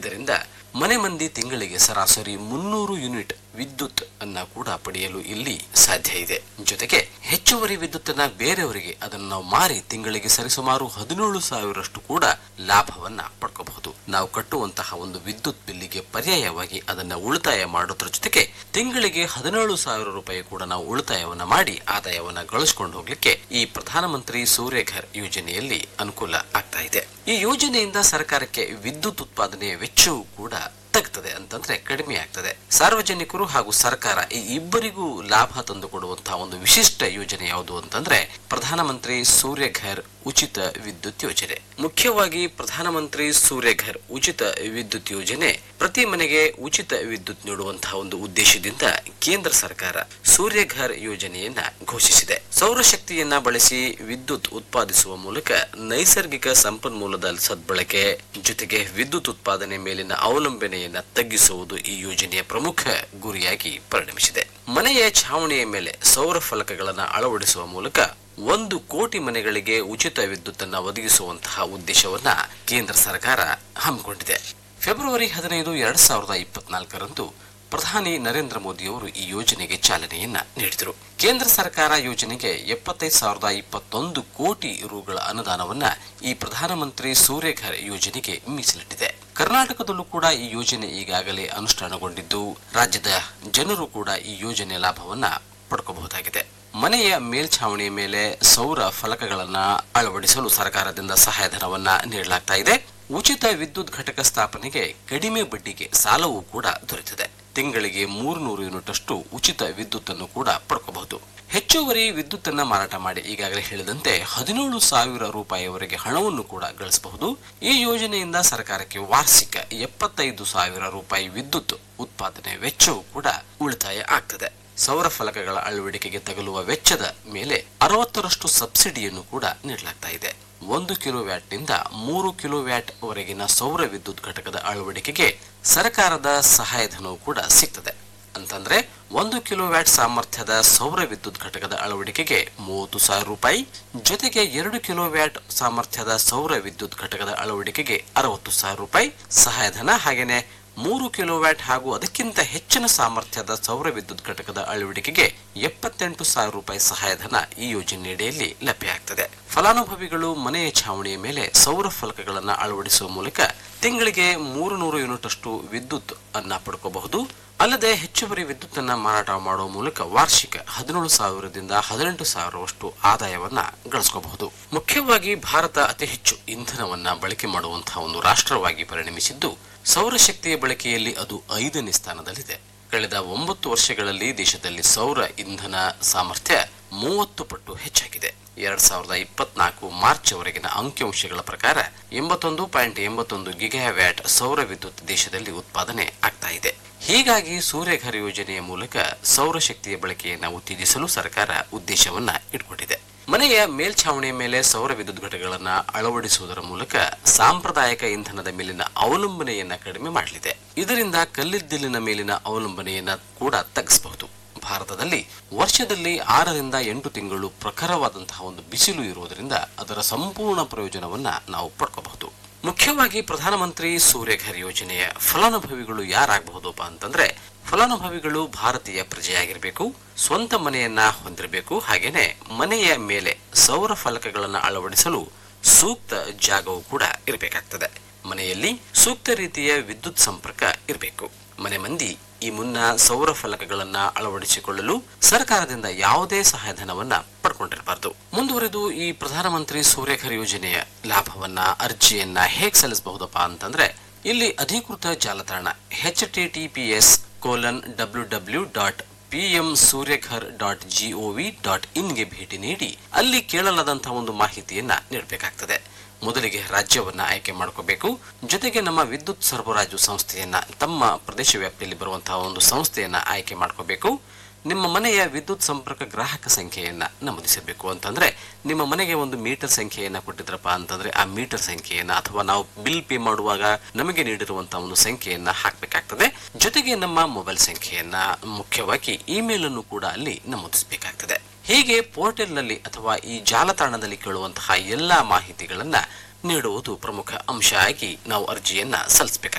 ಇದರಿಂದ ಮನೆ ಮಂದಿ ತಿಂಗಳಿಗೆ ಸರಾಸರಿ ಮುನ್ನೂರು ಯೂನಿಟ್ ವಿದ್ಯುತ್ ಅನ್ನ ಕೂಡ ಪಡೆಯಲು ಇಲ್ಲಿ ಸಾಧ್ಯ ಇದೆ ಜೊತೆಗೆ ಹೆಚ್ಚುವರಿ ವಿದ್ಯುತ್ತನ್ನ ಬೇರೆಯವರಿಗೆ ಅದನ್ನು ನಾವು ಮಾರಿ ತಿಂಗಳಿಗೆ ಸರಿಸುಮಾರು ಹದಿನೇಳು ಸಾವಿರಷ್ಟು ಕೂಡ ಲಾಭವನ್ನ ಪಡ್ಕೋಬಹುದು ನಾವು ಕಟ್ಟುವಂತಹ ಒಂದು ವಿದ್ಯುತ್ ಬಿಲ್ಲಿಗೆ ಪರ್ಯಾಯವಾಗಿ ಅದನ್ನ ಉಳಿತಾಯ ಮಾಡೋದ್ರ ಜೊತೆಗೆ ತಿಂಗಳಿಗೆ ಹದಿನೇಳು ಸಾವಿರ ರೂಪಾಯಿ ಕೂಡ ನಾವು ಉಳಿತಾಯವನ್ನ ಮಾಡಿ ಆದಾಯವನ್ನ ಗಳಿಸ್ಕೊಂಡು ಹೋಗ್ಲಿಕ್ಕೆ ಈ ಪ್ರಧಾನಮಂತ್ರಿ ಸೂರ್ಯಘರ್ ಯೋಜನೆಯಲ್ಲಿ ಅನುಕೂಲ ಆಗ್ತಾ ಇದೆ ಈ ಯೋಜನೆಯಿಂದ ಸರ್ಕಾರಕ್ಕೆ ವಿದ್ಯುತ್ ಉತ್ಪಾದನೆಯ ವೆಚ್ಚವೂ ಕೂಡ ತಗ್ತದೆ ಅಂತಂದ್ರೆ ಕಡಿಮೆ ಆಗ್ತದೆ ಸಾರ್ವಜನಿಕರು ಹಾಗೂ ಸರ್ಕಾರ ಈ ಇಬ್ಬರಿಗೂ ಲಾಭ ತಂದುಕೊಡುವಂತಹ ಒಂದು ವಿಶಿಷ್ಟ ಯೋಜನೆ ಯಾವುದು ಅಂತಂದ್ರೆ ಪ್ರಧಾನಮಂತ್ರಿ ಸೂರ್ಯಘರ್ ಉಚಿತ ವಿದ್ಯುತ್ ಯೋಜನೆ ಮುಖ್ಯವಾಗಿ ಪ್ರಧಾನಮಂತ್ರಿ ಸೂರ್ಯಘರ್ ಉಚಿತ ವಿದ್ಯುತ್ ಯೋಜನೆ ಪ್ರತಿ ಮನೆಗೆ ಉಚಿತ ವಿದ್ಯುತ್ ನೀಡುವಂತಹ ಒಂದು ಉದ್ದೇಶದಿಂದ ಕೇಂದ್ರ ಸರ್ಕಾರ ಸೂರ್ಯಘರ್ ಯೋಜನೆಯನ್ನ ಘೋಷಿಸಿದೆ ಸೌರಶಕ್ತಿಯನ್ನ ಬಳಸಿ ವಿದ್ಯುತ್ ಉತ್ಪಾದಿಸುವ ಮೂಲಕ ನೈಸರ್ಗಿಕ ಸಂಪನ್ಮೂಲದ ಸದ್ಬಳಕೆ ಜೊತೆಗೆ ವಿದ್ಯುತ್ ಉತ್ಪಾದನೆ ಮೇಲಿನ ಅವಲಂಬನೆಯನ್ನ ತಗ್ಗಿಸುವುದು ಈ ಯೋಜನೆಯ ಪ್ರಮುಖ ಗುರಿಯಾಗಿ ಪರಿಣಮಿಸಿದೆ ಮನೆಯ ಛಾವಣಿಯ ಮೇಲೆ ಸೌರ ಫಲಕಗಳನ್ನು ಅಳವಡಿಸುವ ಮೂಲಕ ಒಂದು ಕೋಟಿ ಮನೆಗಳಿಗೆ ಉಚಿತ ವಿದ್ಯುತ್ತನ್ನು ಒದಗಿಸುವಂತಹ ಉದ್ದೇಶವನ್ನ ಕೇಂದ್ರ ಸರ್ಕಾರ ಹಮ್ಮಿಕೊಂಡಿದೆ ಫೆಬ್ರವರಿ ಹದಿನೈದು ಎರಡ್ ಸಾವಿರದ ಇಪ್ಪತ್ನಾಲ್ಕರಂದು ಪ್ರಧಾನಿ ನರೇಂದ್ರ ಮೋದಿಯವರು ಈ ಯೋಜನೆಗೆ ಚಾಲನೆಯನ್ನ ನೀಡಿದರು ಕೇಂದ್ರ ಸರ್ಕಾರ ಯೋಜನೆಗೆ ಎಪ್ಪತ್ತೈದು ಸಾವಿರದ ಇಪ್ಪತ್ತೊಂದು ಕೋಟಿ ರುಗಳ ಅನುದಾನವನ್ನ ಈ ಪ್ರಧಾನಮಂತ್ರಿ ಸೂರ್ಯಘರ್ ಯೋಜನೆಗೆ ಮೀಸಲಿಟ್ಟಿದೆ ಕರ್ನಾಟಕದಲ್ಲೂ ಕೂಡ ಈ ಯೋಜನೆ ಈಗಾಗಲೇ ಅನುಷ್ಠಾನಗೊಂಡಿದ್ದು ರಾಜ್ಯದ ಜನರು ಕೂಡ ಈ ಯೋಜನೆ ಲಾಭವನ್ನ ಪಡ್ಕೋಬಹುದಾಗಿದೆ ಮನೆಯ ಮೇಲ್ಛಾವಣಿಯ ಮೇಲೆ ಸೌರ ಫಲಕಗಳನ್ನ ಅಳವಡಿಸಲು ಸರ್ಕಾರದಿಂದ ಸಹಾಯಧನವನ್ನ ನೀಡಲಾಗ್ತಾ ಇದೆ ಉಚಿತ ವಿದ್ಯುತ್ ಘಟಕ ಸ್ಥಾಪನೆಗೆ ಕಡಿಮೆ ಬಡ್ಡಿಗೆ ಸಾಲವೂ ಕೂಡ ದೊರೆತಿದೆ ತಿಂಗಳಿಗೆ ಮೂರ್ನೂರು ಯೂನಿಟ್ ಅಷ್ಟು ಉಚಿತ ವಿದ್ಯುತ್ ಅನ್ನು ಕೂಡ ಪಡ್ಕೋಬಹುದು ಹೆಚ್ಚುವರಿ ವಿದ್ಯುತ್ ಅನ್ನ ಮಾರಾಟ ಮಾಡಿ ಈಗಾಗಲೇ ಹೇಳಿದಂತೆ ಹದಿನೇಳು ಸಾವಿರ ರೂಪಾಯಿವರೆಗೆ ಹಣವನ್ನು ಕೂಡ ಗಳಿಸಬಹುದು ಈ ಯೋಜನೆಯಿಂದ ಸರ್ಕಾರಕ್ಕೆ ವಾರ್ಷಿಕ ಎಪ್ಪತ್ತೈದು ಸಾವಿರ ರೂಪಾಯಿ ವಿದ್ಯುತ್ ಉತ್ಪಾದನೆ ವೆಚ್ಚವೂ ಕೂಡ ಉಳಿತಾಯ ಆಗ್ತದೆ ಸೌರ ಫಲಕಗಳ ಅಳವಡಿಕೆಗೆ ತಗಲುವ ವೆಚ್ಚದ ಮೇಲೆ ಅರವತ್ತರಷ್ಟು ಸಬ್ಸಿಡಿಯನ್ನು ಕೂಡ ನೀಡಲಾಗ್ತಾ ಇದೆ ಒಂದು ಕಿಲೋ ವ್ಯಾಟ್ನಿಂದ ಮೂರು ಕಿಲೋ ವ್ಯಾಟ್ ವರೆಗಿನ ಸೌರ ವಿದ್ಯುತ್ ಘಟಕದ ಅಳವಡಿಕೆಗೆ ಸರ್ಕಾರದ ಸಹಾಯಧನವು ಕೂಡ ಸಿಗ್ತದೆ ಅಂತಂದ್ರೆ ಒಂದು ಕಿಲೋ ವ್ಯಾಟ್ ಸಾಮರ್ಥ್ಯದ ಸೌರ ವಿದ್ಯುತ್ ಘಟಕದ ಅಳವಡಿಕೆಗೆ ಮೂವತ್ತು ಸಾವಿರ ರೂಪಾಯಿ ಜೊತೆಗೆ ಎರಡು ಕಿಲೋ ವ್ಯಾಟ್ ಸಾಮರ್ಥ್ಯದ ಸೌರ ವಿದ್ಯುತ್ ಘಟಕದ ಅಳವಡಿಕೆಗೆ ಅರವತ್ತು ಸಾವಿರ ರೂಪಾಯಿ ಸಹಾಯಧನ ಹಾಗೇನೆ ಮೂರು ಕಿಲೋ ವ್ಯಾಟ್ ಹಾಗೂ ಅದಕ್ಕಿಂತ ಹೆಚ್ಚಿನ ಸಾಮರ್ಥ್ಯದ ಸೌರ ವಿದ್ಯುತ್ ಘಟಕದ ಅಳವಡಿಕೆಗೆ ಎಪ್ಪತ್ತೆಂಟು ಸಾವಿರ ರೂಪಾಯಿ ಸಹಾಯಧನ ಈ ಯೋಜನೆಯಡಿಯಲ್ಲಿ ಲಭ್ಯ ಆಗ್ತದೆ ಫಲಾನುಭವಿಗಳು ಮನೆಯ ಛಾವಣಿಯ ಮೇಲೆ ಸೌರ ಫಲಕಗಳನ್ನು ಅಳವಡಿಸುವ ಮೂಲಕ ತಿಂಗಳಿಗೆ ಮೂರು ನೂರು ಯೂನಿಟ್ ಅಷ್ಟು ವಿದ್ಯುತ್ ಅನ್ನ ಪಡ್ಕೋಬಹುದು ಅಲ್ಲದೆ ಹೆಚ್ಚುವರಿ ವಿದ್ಯುತ್ ಅನ್ನ ಮಾರಾಟ ಮಾಡುವ ಮೂಲಕ ವಾರ್ಷಿಕ ಹದಿನೇಳು ಸಾವಿರದಿಂದ ಹದಿನೆಂಟು ಸಾವಿರವಷ್ಟು ಆದಾಯವನ್ನ ಗಳಿಸ್ಕೋಬಹುದು ಮುಖ್ಯವಾಗಿ ಭಾರತ ಅತಿ ಹೆಚ್ಚು ಇಂಧನವನ್ನ ಬಳಕೆ ಮಾಡುವಂತಹ ಒಂದು ರಾಷ್ಟ್ರವಾಗಿ ಪರಿಣಮಿಸಿದ್ದು ಸೌರಶಕ್ತಿಯ ಬಳಕೆಯಲ್ಲಿ ಅದು ಐದನೇ ಸ್ಥಾನದಲ್ಲಿದೆ ಕಳೆದ ಒಂಬತ್ತು ವರ್ಷಗಳಲ್ಲಿ ದೇಶದಲ್ಲಿ ಸೌರ ಇಂಧನ ಸಾಮರ್ಥ್ಯ ಮೂವತ್ತು ಪಟ್ಟು ಹೆಚ್ಚಾಗಿದೆ ಎರಡ್ ಸಾವಿರದ ಇಪ್ಪತ್ನಾಲ್ಕು ಮಾರ್ಚ್ ವರೆಗಿನ ಅಂಕಿಅಂಶಗಳ ಪ್ರಕಾರ ಎಂಬತ್ತೊಂದು ಪಾಯಿಂಟ್ ಎಂಬತ್ತೊಂದು ಗಿಗಾವ್ಯಾಟ್ ಸೌರ ವಿದ್ಯುತ್ ದೇಶದಲ್ಲಿ ಉತ್ಪಾದನೆ ಆಗ್ತಾ ಇದೆ ಹೀಗಾಗಿ ಸೂರ್ಯಘರ್ ಯೋಜನೆಯ ಮೂಲಕ ಸೌರಶಕ್ತಿಯ ಬಳಕೆಯನ್ನು ಉತ್ತೇಜಿಸಲು ಸರ್ಕಾರ ಉದ್ದೇಶವನ್ನ ಇಟ್ಕೊಂಡಿದೆ ಮನೆಯ ಮೇಲ್ಛಾವಣಿಯ ಮೇಲೆ ಸೌರ ವಿದ್ಯುತ್ ಘಟಕಗಳನ್ನು ಅಳವಡಿಸುವುದರ ಮೂಲಕ ಸಾಂಪ್ರದಾಯಿಕ ಇಂಧನದ ಮೇಲಿನ ಅವಲಂಬನೆಯನ್ನ ಕಡಿಮೆ ಮಾಡಲಿದೆ ಇದರಿಂದ ಕಲ್ಲಿದ್ದಿಲಿನ ಮೇಲಿನ ಅವಲಂಬನೆಯನ್ನ ಕೂಡ ತಗ್ಗಿಸಬಹುದು ಭಾರತದಲ್ಲಿ ವರ್ಷದಲ್ಲಿ ಆರರಿಂದ ಎಂಟು ತಿಂಗಳು ಪ್ರಖರವಾದಂತಹ ಒಂದು ಬಿಸಿಲು ಇರುವುದರಿಂದ ಅದರ ಸಂಪೂರ್ಣ ಪ್ರಯೋಜನವನ್ನ ನಾವು ಪಡ್ಕೋಬಹುದು ಮುಖ್ಯವಾಗಿ ಪ್ರಧಾನಮಂತ್ರಿ ಸೂರ್ಯಘರ್ ಯೋಜನೆಯ ಫಲಾನುಭವಿಗಳು ಯಾರಾಗಬಹುದಪ್ಪ ಅಂತಂದ್ರೆ ಫಲಾನುಭವಿಗಳು ಭಾರತೀಯ ಪ್ರಜೆಯಾಗಿರಬೇಕು ಸ್ವಂತ ಮನೆಯನ್ನ ಹೊಂದಿರಬೇಕು ಹಾಗೇನೆ ಮನೆಯ ಮೇಲೆ ಸೌರ ಫಲಕಗಳನ್ನು ಅಳವಡಿಸಲು ಸೂಕ್ತ ಜಾಗವು ಕೂಡ ಇರಬೇಕಾಗ್ತದೆ ಮನೆಯಲ್ಲಿ ಸೂಕ್ತ ರೀತಿಯ ವಿದ್ಯುತ್ ಸಂಪರ್ಕ ಇರಬೇಕು ಮನೆ ಮಂದಿ ಈ ಮುನ್ನ ಸೌರ ಫಲಕಗಳನ್ನ ಅಳವಡಿಸಿಕೊಳ್ಳಲು ಸರ್ಕಾರದಿಂದ ಯಾವುದೇ ಸಹಾಯಧನವನ್ನ ಪಡ್ಕೊಂಡಿರಬಾರದು ಮುಂದುವರೆದು ಈ ಪ್ರಧಾನಮಂತ್ರಿ ಸೂರ್ಯಘರ್ ಯೋಜನೆಯ ಲಾಭವನ್ನ ಅರ್ಜಿಯನ್ನ ಹೇಗ್ ಸಲ್ಲಿಸಬಹುದಪ್ಪ ಅಂತಂದ್ರೆ ಇಲ್ಲಿ ಅಧಿಕೃತ ಜಾಲತಾಣ H T T P S colon W W dot P M Suryaghar dot G O V dot ಇನ್ಗೆ ಭೇಟಿ ನೀಡಿ ಅಲ್ಲಿ ಕೇಳಲಾದಂತಹ ಒಂದು ಮಾಹಿತಿಯನ್ನ ನೀಡಬೇಕಾಗ್ತದೆ ಮೊದಲಿಗೆ ರಾಜ್ಯವನ್ನ ಆಯ್ಕೆ ಮಾಡ್ಕೋಬೇಕು ಜೊತೆಗೆ ನಮ್ಮ ವಿದ್ಯುತ್ ಸರಬರಾಜು ಸಂಸ್ಥೆಯನ್ನ ತಮ್ಮ ಪ್ರದೇಶ ವ್ಯಾಪ್ತಿಯಲ್ಲಿ ಬರುವಂತಹ ಒಂದು ಸಂಸ್ಥೆಯನ್ನ ಆಯ್ಕೆ ಮಾಡ್ಕೋಬೇಕು ನಿಮ್ಮ ಮನೆಯ ವಿದ್ಯುತ್ ಸಂಪರ್ಕ ಗ್ರಾಹಕ ಸಂಖ್ಯೆಯನ್ನ ನಮೂದಿಸಬೇಕು ಅಂತಂದ್ರೆ ನಿಮ್ಮ ಮನೆಗೆ ಒಂದು ಮೀಟರ್ ಸಂಖ್ಯೆಯನ್ನ ಕೊಟ್ಟಿದ್ರಪ್ಪ ಅಂತಂದ್ರೆ ಆ ಮೀಟರ್ ಸಂಖ್ಯೆಯನ್ನ ಅಥವಾ ನಾವು ಬಿಲ್ ಪೇ ಮಾಡುವಾಗ ನಮಗೆ ನೀಡಿರುವಂತಹ ಒಂದು ಸಂಖ್ಯೆಯನ್ನ ಹಾಕಬೇಕಾಗ್ತದೆ ಜೊತೆಗೆ ನಮ್ಮ ಮೊಬೈಲ್ ಸಂಖ್ಯೆಯನ್ನ ಮುಖ್ಯವಾಗಿ ಇಮೇಲ್ ಅನ್ನು ಕೂಡ ಅಲ್ಲಿ ನಮೂದಿಸಬೇಕಾಗ್ತದೆ ಹೀಗೆ ಪೋರ್ಟಲ್ನಲ್ಲಿ ಅಥವಾ ಈ ಜಾಲತಾಣದಲ್ಲಿ ಕೇಳುವಂತಹ ಎಲ್ಲಾ ಮಾಹಿತಿಗಳನ್ನ ನೀಡುವುದು ಪ್ರಮುಖ ಅಂಶ ಆಗಿ ನಾವು ಅರ್ಜಿಯನ್ನ ಸಲ್ಲಿಸಬೇಕಾಗ್ತದೆ